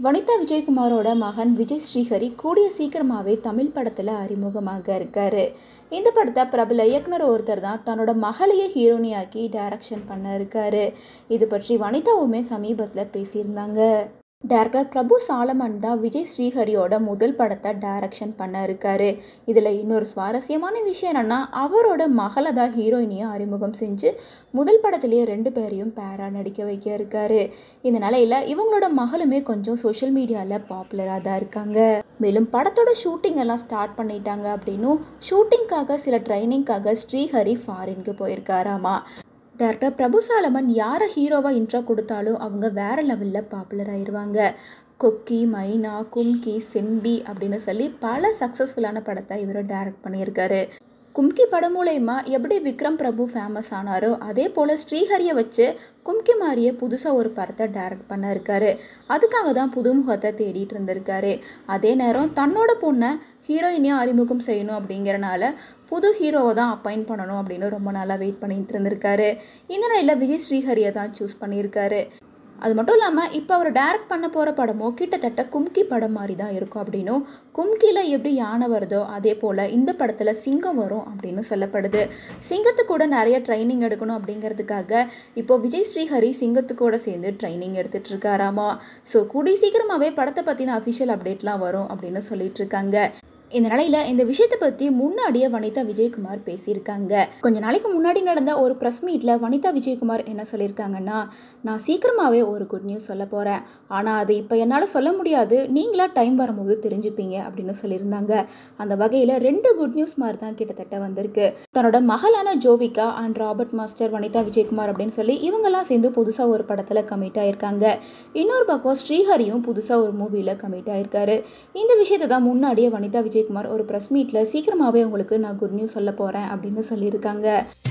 வனிதா விஜயகுமாரோட மகன் விஜய் ஸ்ரீஹரி கூடிய சீக்கிரமாகவே தமிழ் படத்தில் அறிமுகமாக இருக்காரு இந்த படத்தை பிரபல இயக்குனர் ஒருத்தர் தான் தன்னோட மகளையே ஹீரோனியாக்கி டைரக்ஷன் பண்ண இருக்காரு இது பற்றி வனிதாவுமே சமீபத்தில் பேசியிருந்தாங்க டேரக்டர் பிரபு சாலமன் தான் விஜய் ஸ்ரீஹரியோட முதல் படத்தை டைரக்ஷன் பண்ண இருக்காரு இதில் இன்னொரு சுவாரஸ்யமான விஷயம் என்னென்னா அவரோட மகளை தான் ஹீரோயினியாக அறிமுகம் செஞ்சு முதல் படத்துலேயே ரெண்டு பேரையும் பேரா நடிக்க வைக்க இருக்காரு இந்த நிலையில் இவங்களோட மகளுமே கொஞ்சம் சோஷியல் மீடியாவில் பாப்புலராக தான் இருக்காங்க மேலும் படத்தோட ஷூட்டிங் எல்லாம் ஸ்டார்ட் பண்ணிட்டாங்க அப்படின்னும் ஷூட்டிங்காக சில ட்ரைனிங்காக ஸ்ரீஹரி ஃபாரினுக்கு போயிருக்காராமா டேரக்டர் பிரபு சாலமன் யாரை ஹீரோவாக இன்ட்ரோ கொடுத்தாலும் அவங்க வேறு லெவலில் பாப்புலர் ஆயிடுவாங்க கொக்கி மைனா கும்கி செம்பி அப்படின்னு சொல்லி பல சக்ஸஸ்ஃபுல்லான படத்தை இவர் டைரக்ட் பண்ணியிருக்காரு கும்கி படம் மூலயமா எப்படி விக்ரம் பிரபு ஃபேமஸ் ஆனாரோ அதே போல் ஸ்ரீஹரியை வச்சு கும்கி மாதிரியே புதுசாக ஒரு படத்தை டைரக்ட் பண்ண இருக்காரு அதுக்காக தான் புதுமுகத்தை தேடிட்டு இருந்திருக்காரு அதே நேரம் தன்னோட பொண்ணை ஹீரோயினையும் அறிமுகம் செய்யணும் அப்படிங்கிறனால புது ஹீரோவை தான் அப்பாயிண்ட் பண்ணணும் அப்படின்னு ரொம்ப நாளாக வெயிட் பண்ணிட்டு இருந்திருக்காரு இந்த நிலையில் விஜய் ஸ்ரீஹரியை தான் சூஸ் பண்ணியிருக்காரு அது மட்டும் இல்லாமல் இப்போ அவர் டைரக்ட் பண்ண போகிற படமோ கிட்டத்தட்ட கும்கி படம் மாதிரி தான் இருக்கும் அப்படின்னும் கும்கியில் எப்படி யானை வருதோ அதே போல் இந்த படத்தில் சிங்கம் வரும் அப்படின்னு சொல்லப்படுது சிங்கத்து கூட நிறைய ட்ரைனிங் எடுக்கணும் அப்படிங்கிறதுக்காக இப்போ விஜய் ஸ்ரீஹரி சிங்கத்து கூட சேர்ந்து ட்ரைனிங் எடுத்துகிட்டு இருக்காராமா ஸோ கூடி சீக்கிரமாகவே படத்தை பற்றின அஃபிஷியல் அப்டேட்லாம் வரும் அப்படின்னு சொல்லிட்டு இருக்காங்க இந்த நிலையில் இந்த விஷயத்தை பற்றி முன்னாடியே வனிதா விஜயகுமார் பேசியிருக்காங்க கொஞ்ச நாளைக்கு முன்னாடி நடந்த ஒரு ப்ரெஸ் மீட்டில் வனிதா விஜயகுமார் என்ன சொல்லியிருக்காங்கன்னா நான் சீக்கிரமாகவே ஒரு குட் நியூஸ் சொல்ல போகிறேன் ஆனால் அது இப்போ என்னால் சொல்ல முடியாது நீங்களா டைம் வரும்போது தெரிஞ்சுப்பீங்க அப்படின்னு சொல்லியிருந்தாங்க அந்த வகையில் ரெண்டு குட் நியூஸ் மாதிரி தான் கிட்டத்தட்ட வந்திருக்கு தன்னோட மகளான Jovika and Robert master Vanitha Vijayakumar அப்படின்னு சொல்லி இவங்கெல்லாம் சேர்ந்து புதுசாக ஒரு படத்தில் கமிட் ஆயிருக்காங்க இன்னொரு பக்கம் ஸ்ரீஹரியும் புதுசாக ஒரு மூவியில் கமிட் ஆயிருக்காரு இந்த விஷயத்தை தான் முன்னாடியே வனிதா விஜய் விஜயகுமார் ஒரு ப்ரெஸ் மீட்டில் சீக்கிரமாகவே உங்களுக்கு நான் குட் நியூஸ் சொல்ல போகிறேன் அப்படின்னு சொல்லியிருக்காங்க